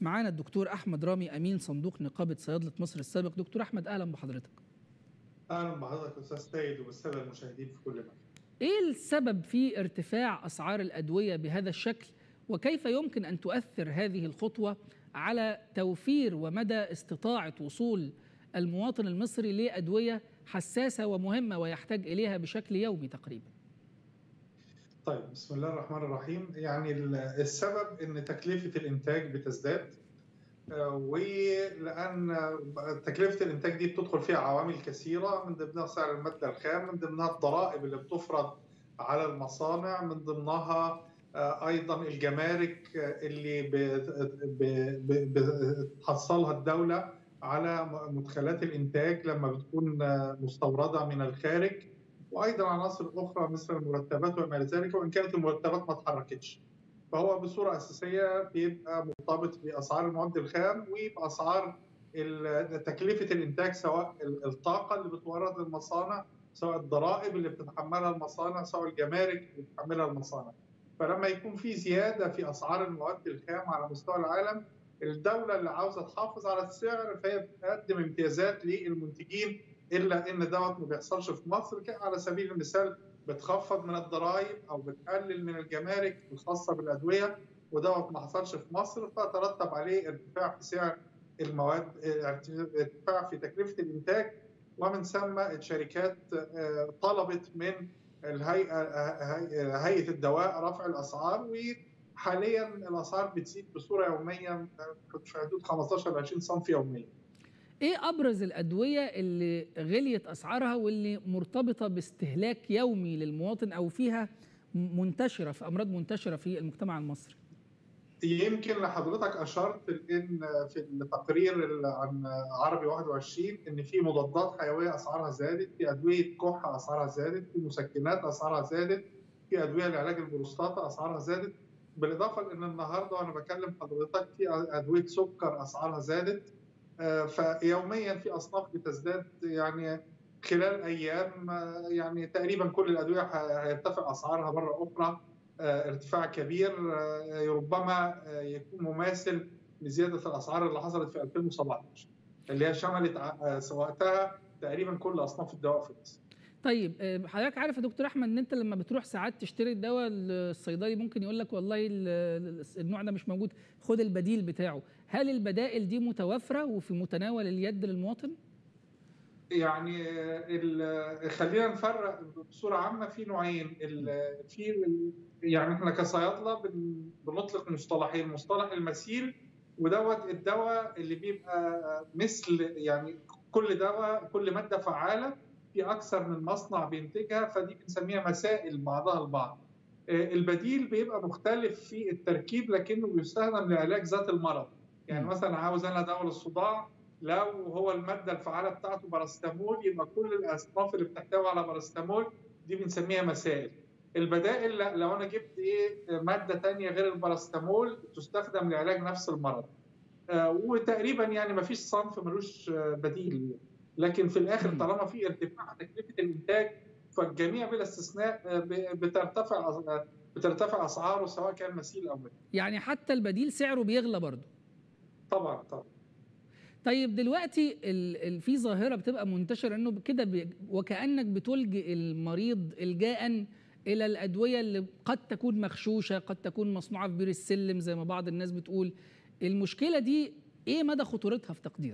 معانا الدكتور احمد رامي امين صندوق نقابه صيادله مصر السابق دكتور احمد اهلا بحضرتك اهلا بحضرتك استاذ سيد وبالساده المشاهدين في كل مكان ايه السبب في ارتفاع اسعار الادويه بهذا الشكل وكيف يمكن ان تؤثر هذه الخطوه على توفير ومدى استطاعه وصول المواطن المصري لادويه حساسه ومهمه ويحتاج اليها بشكل يومي تقريبا طيب بسم الله الرحمن الرحيم يعني السبب ان تكلفه الانتاج بتزداد ولان تكلفه الانتاج دي بتدخل فيها عوامل كثيره من ضمنها سعر الماده الخام من ضمنها الضرائب اللي بتفرض على المصانع من ضمنها ايضا الجمارك اللي بتحصلها الدوله على مدخلات الانتاج لما بتكون مستورده من الخارج وايضا عناصر اخرى مثل المرتبات وما الى ذلك وان كانت المرتبات ما اتحركتش. فهو بصوره اساسيه بيبقى مرتبط باسعار المواد الخام وباسعار تكلفه الانتاج سواء الطاقه اللي بتورد للمصانع سواء الضرائب اللي بتتحملها المصانع سواء الجمارك اللي بتتحملها المصانع. فلما يكون في زياده في اسعار المواد الخام على مستوى العالم الدوله اللي عاوزه تحافظ على السعر فهي بتقدم امتيازات للمنتجين الا ان دوت ما بيحصلش في مصر على سبيل المثال بتخفض من الضرائب او بتقلل من الجمارك الخاصه بالادويه ودوت ما حصلش في مصر فترتب عليه ارتفاع في سعر المواد ارتفاع في تكلفه الانتاج ومن ثم الشركات طلبت من الهيئه هيئه الدواء رفع الاسعار وحاليا الاسعار بتزيد بصوره يوميه في حدود 15 ل 20 صنف يوميا. ايه ابرز الادويه اللي غليت اسعارها واللي مرتبطه باستهلاك يومي للمواطن او فيها منتشره في امراض منتشره في المجتمع المصري يمكن لحضرتك اشرت ان في التقرير عن عربي 21 ان في مضادات حيويه اسعارها زادت في ادويه كحه اسعارها زادت في مسكنات اسعارها زادت في ادويه لعلاج البروستاتا اسعارها زادت بالاضافه لان النهارده وانا بكلم حضرتك في ادويه سكر اسعارها زادت فيوميا في اصناف بتزداد يعني خلال ايام يعني تقريبا كل الادويه هيرتفع اسعارها مره اخرى ارتفاع كبير ربما يكون مماثل لزياده الاسعار اللي حصلت في 2017 اللي هي شملت وقتها تقريبا كل اصناف الدواء في مصر. طيب حضرتك عارف يا دكتور احمد ان انت لما بتروح ساعات تشتري الدواء الصيدلي ممكن يقول لك والله النوع ده مش موجود خد البديل بتاعه هل البدائل دي متوفره وفي متناول اليد للمواطن يعني خلينا نفرق بصوره عامه في نوعين في يعني احنا كصيادله بنطلق مصطلحين مصطلح المثيل ودوت الدواء اللي بيبقى مثل يعني كل دواء كل ماده فعاله في اكثر من مصنع بينتجها فدي بنسميها مسائل بعضها البعض. البديل بيبقى مختلف في التركيب لكنه بيستخدم لعلاج ذات المرض. يعني مثلا عاوز انا دواء للصداع لو هو الماده الفعاله بتاعته باراستامول يبقى كل الاصناف اللي بتحتوي على باراستامول دي بنسميها مسائل. البدائل لو انا جبت ايه ماده ثانيه غير الباراستامول تستخدم لعلاج نفس المرض. آه وتقريبا يعني ما فيش صنف ملوش بديل لكن في الاخر طالما في ارتفاع تكلفه الانتاج فالجميع بلا استثناء بترتفع بترتفع اسعاره سواء كان مثيل او بديل. يعني حتى البديل سعره بيغلى برضه. طبعا طبعا. طيب دلوقتي في ظاهره بتبقى منتشره انه كده وكانك بتلجئ المريض الجاء الى الادويه اللي قد تكون مغشوشه قد تكون مصنوعه في بير السلم زي ما بعض الناس بتقول المشكله دي ايه مدى خطورتها في تقديرك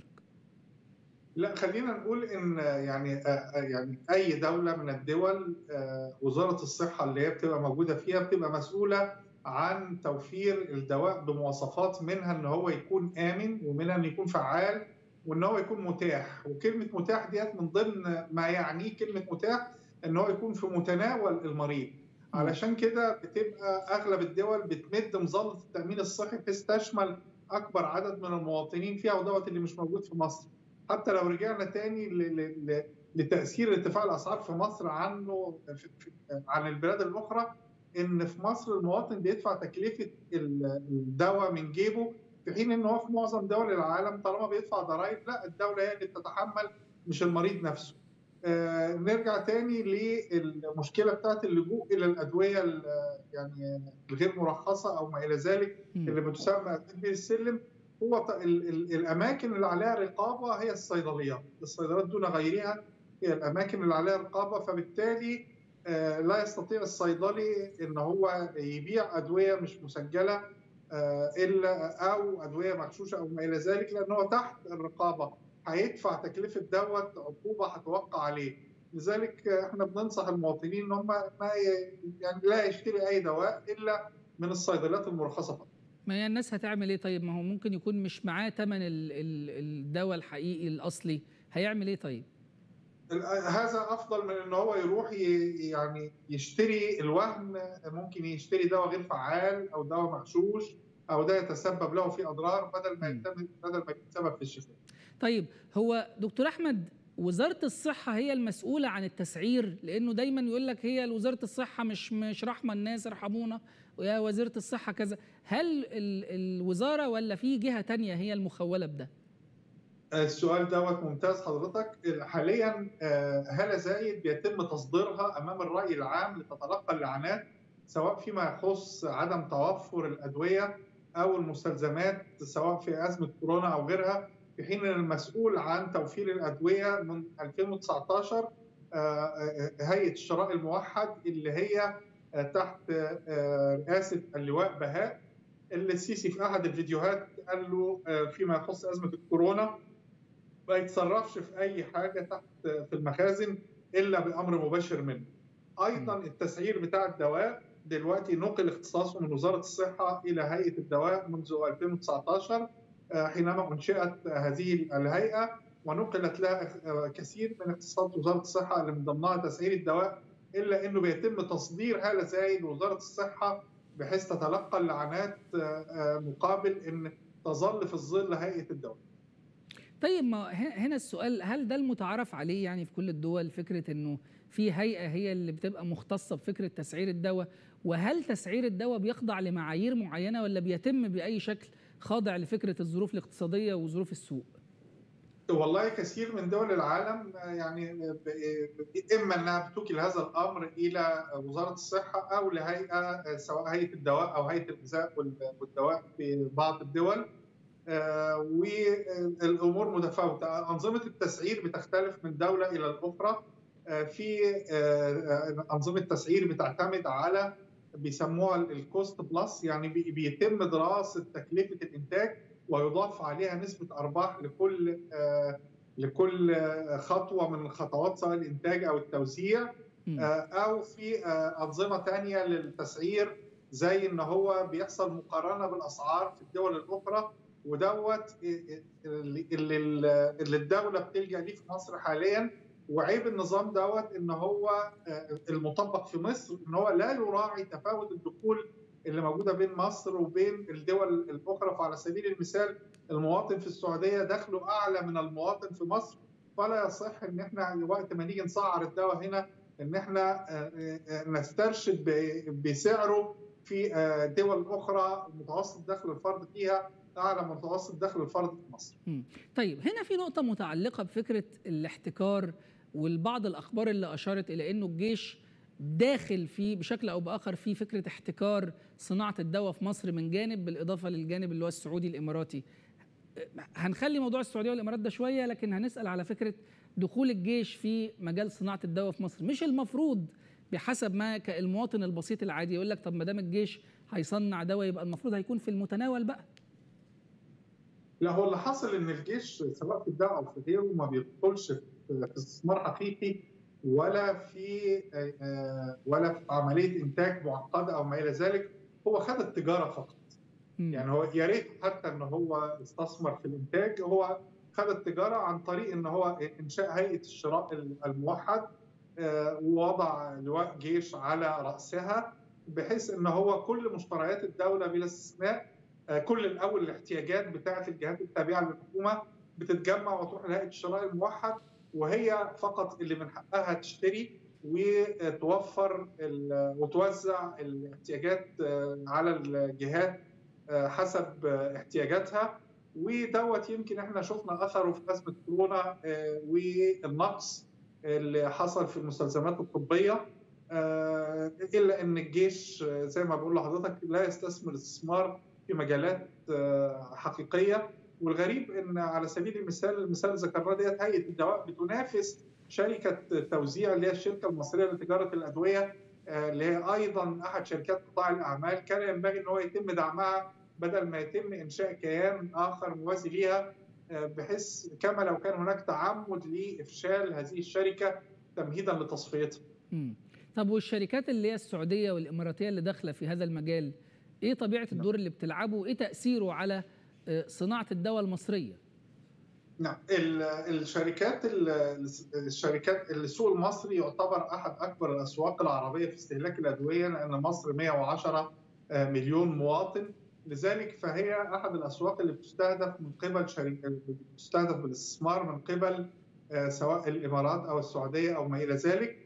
لا خلينا نقول ان يعني يعني اي دوله من الدول وزاره الصحه اللي هي بتبقى موجوده فيها بتبقى مسؤوله عن توفير الدواء بمواصفات منها ان هو يكون امن ومنها ان يكون فعال وان هو يكون متاح وكلمه متاح ديت من ضمن ما يعنيه كلمه متاح ان هو يكون في متناول المريض علشان كده بتبقى اغلب الدول بتمد مظله التامين الصحي بحيث تشمل اكبر عدد من المواطنين فيها ودوت اللي مش موجود في مصر حتى لو رجعنا تاني لتاثير ارتفاع الاسعار في مصر عنه عن البلاد الاخرى ان في مصر المواطن بيدفع تكلفه الدواء من جيبه في حين ان هو في معظم دول العالم طالما بيدفع ضرائب لا الدوله هي اللي بتتحمل مش المريض نفسه. آه نرجع تاني للمشكله بتاعت اللجوء الى الادويه يعني الغير مرخصه او ما الى ذلك اللي بتسمى ادويه السلم هو ال ال الاماكن اللي عليها رقابه هي الصيدليات، الصيدليات دون غيرها هي الاماكن اللي عليها رقابه فبالتالي لا يستطيع الصيدلي ان هو يبيع ادويه مش مسجله الا او ادويه مغشوشه او ما الى ذلك لان هو تحت الرقابه هيدفع تكلفه دوت عقوبه هتوقع عليه لذلك احنا بننصح المواطنين ان هم ما يعني لا يشتري اي دواء الا من الصيدليات المرخصه فقط ما هي الناس هتعمل ايه طيب ما هو ممكن يكون مش معاه ثمن الدواء الحقيقي الاصلي هيعمل ايه طيب هذا افضل من ان هو يروح يعني يشتري الوهم ممكن يشتري دواء غير فعال او دواء مغشوش او ده يتسبب له في اضرار بدل ما بدل ما يتسبب في الشفاء. طيب هو دكتور احمد وزاره الصحه هي المسؤوله عن التسعير لانه دايما يقول لك هي وزاره الصحه مش مش رحمه الناس ارحمونا ويا وزيره الصحه كذا هل الوزاره ولا في جهه تانية هي المخوله بده؟ السؤال دوت ممتاز حضرتك حاليا هاله زايد بيتم تصديرها امام الراي العام لتتلقى اللعنات سواء فيما يخص عدم توفر الادويه او المستلزمات سواء في ازمه كورونا او غيرها في حين ان المسؤول عن توفير الادويه من 2019 هيئه الشراء الموحد اللي هي تحت رئاسه اللواء بهاء اللي السيسي في احد الفيديوهات قال له فيما يخص ازمه الكورونا ما يتصرفش في اي حاجه تحت في المخازن الا بامر مباشر منه. ايضا التسعير بتاع الدواء دلوقتي نقل اختصاصه من وزاره الصحه الى هيئه الدواء منذ 2019 حينما انشئت هذه الهيئه ونقلت لها كثير من اختصاصات وزاره الصحه اللي من ضمنها تسعير الدواء الا انه بيتم تصدير هاله زايد وزاره الصحه بحيث تتلقى اللعنات مقابل ان تظل في الظل هيئه الدواء. طيب ما هنا السؤال هل ده المتعارف عليه يعني في كل الدول فكره انه في هيئه هي اللي بتبقى مختصه بفكره تسعير الدواء وهل تسعير الدواء بيخضع لمعايير معينه ولا بيتم باي شكل خاضع لفكره الظروف الاقتصاديه وظروف السوق؟ والله كثير من دول العالم يعني اما انها بتوكل هذا الامر الى وزاره الصحه او لهيئه سواء هيئه الدواء او هيئه الغذاء والدواء في بعض الدول والامور متفاوته انظمه التسعير بتختلف من دوله الى الاخرى في انظمه تسعير بتعتمد على بيسموها الكوست بلس يعني بيتم دراسه تكلفه الانتاج ويضاف عليها نسبه ارباح لكل لكل خطوه من الخطوات سواء الانتاج او التوزيع او في انظمه ثانيه للتسعير زي ان هو بيحصل مقارنه بالاسعار في الدول الاخرى ودوت اللي, اللي الدوله بتلجا ليه في مصر حاليا وعيب النظام دوت ان هو المطبق في مصر ان هو لا يراعي تفاوت الدخول اللي موجوده بين مصر وبين الدول الاخرى فعلى سبيل المثال المواطن في السعوديه دخله اعلى من المواطن في مصر فلا يصح ان احنا وقت ما نيجي نسعر الدواء هنا ان احنا نسترشد بسعره في دول اخرى متوسط دخل الفرد فيها اعلى من متوسط دخل الفرد في مصر. طيب هنا في نقطه متعلقه بفكره الاحتكار والبعض الاخبار اللي اشارت الى انه الجيش داخل في بشكل او باخر في فكره احتكار صناعه الدواء في مصر من جانب بالاضافه للجانب اللي هو السعودي الاماراتي. هنخلي موضوع السعوديه والامارات ده شويه لكن هنسال على فكره دخول الجيش في مجال صناعه الدواء في مصر، مش المفروض بحسب ما المواطن البسيط العادي يقول لك طب ما دام الجيش هيصنع دواء يبقى المفروض هيكون في المتناول بقى. لا هو اللي حصل ان الجيش سواء في الدواء او في غيره ما بيدخلش في استثمار حقيقي ولا في ولا في عمليه انتاج معقده او ما الى ذلك هو خد التجاره فقط م. يعني هو يا ريت حتى ان هو استثمر في الانتاج هو خد التجاره عن طريق ان هو انشاء هيئه الشراء الموحد ووضع لواء جيش على راسها بحيث ان هو كل مشتريات الدوله بلا استثناء كل الاول الاحتياجات بتاعه الجهات التابعه للحكومه بتتجمع وتروح لهيئه الشراء الموحد وهي فقط اللي من حقها تشتري وتوفر وتوزع الاحتياجات على الجهات حسب احتياجاتها ودوت يمكن احنا شفنا اثره في ازمه كورونا والنقص اللي حصل في المستلزمات الطبيه الا ان الجيش زي ما بقول لحضرتك لا يستثمر استثمار في مجالات حقيقيه والغريب ان على سبيل المثال المثال اللي ذكرناه ديت هيئه الدواء بتنافس شركه التوزيع اللي هي الشركه المصريه لتجاره الادويه اللي هي ايضا احد شركات قطاع الاعمال كان ينبغي ان هو يتم دعمها بدل ما يتم انشاء كيان اخر موازي ليها بحيث كما لو كان هناك تعمد لافشال هذه الشركه تمهيدا لتصفيتها. طب والشركات اللي هي السعوديه والاماراتيه اللي داخله في هذا المجال ايه طبيعه الدور اللي بتلعبه وايه تاثيره على صناعه الدواء المصريه؟ نعم الشركات الشركات السوق المصري يعتبر احد اكبر الاسواق العربيه في استهلاك الادويه لان مصر 110 مليون مواطن لذلك فهي احد الاسواق اللي بتستهدف من قبل شركه بتستهدف بالاستثمار من قبل سواء الامارات او السعوديه او ما الى ذلك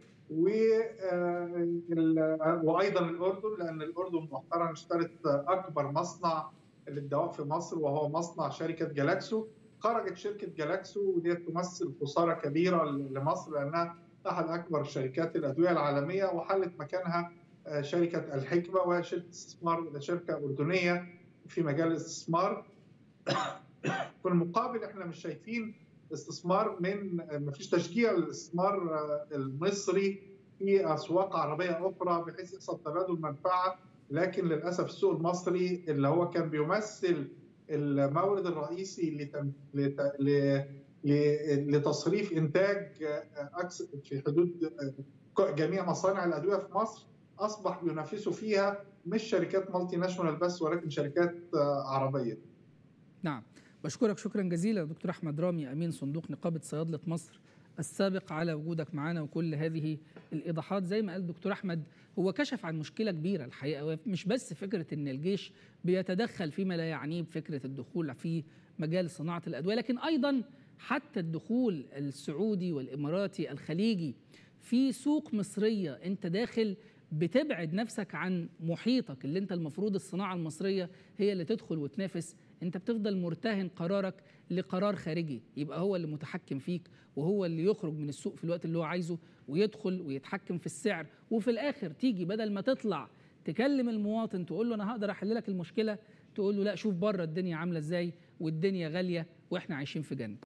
وايضا الاردن لان الاردن مؤخرا اشترت اكبر مصنع للدواء في مصر وهو مصنع شركه جالاكسو خرجت شركه جالاكسو ودي تمثل خساره كبيره لمصر لانها احد اكبر شركات الادويه العالميه وحلت مكانها شركه الحكمه وهي شركه استثمار شركه اردنيه في مجال الاستثمار في المقابل احنا مش شايفين استثمار من ما فيش تشجيع للاستثمار المصري في اسواق عربيه اخرى بحيث يحصل تبادل منفعه لكن للاسف السوق المصري اللي هو كان بيمثل المورد الرئيسي لتم... لت... ل... لتصريف انتاج في حدود جميع مصانع الادويه في مصر اصبح بينافسوا فيها مش شركات مالتي ناشونال بس ولكن شركات عربيه. نعم بشكرك شكرا جزيلا دكتور احمد رامي امين صندوق نقابه صيادله مصر السابق على وجودك معنا وكل هذه الايضاحات زي ما قال الدكتور احمد هو كشف عن مشكله كبيره الحقيقه مش بس فكره ان الجيش بيتدخل فيما لا يعنيه بفكره الدخول في مجال صناعه الادويه لكن ايضا حتى الدخول السعودي والاماراتي الخليجي في سوق مصريه انت داخل بتبعد نفسك عن محيطك اللي انت المفروض الصناعه المصريه هي اللي تدخل وتنافس انت بتفضل مرتهن قرارك لقرار خارجي يبقى هو اللي متحكم فيك وهو اللي يخرج من السوق في الوقت اللي هو عايزه ويدخل ويتحكم في السعر وفي الاخر تيجي بدل ما تطلع تكلم المواطن تقول له انا هقدر احل لك المشكله تقول له لا شوف بره الدنيا عامله ازاي والدنيا غاليه واحنا عايشين في جنه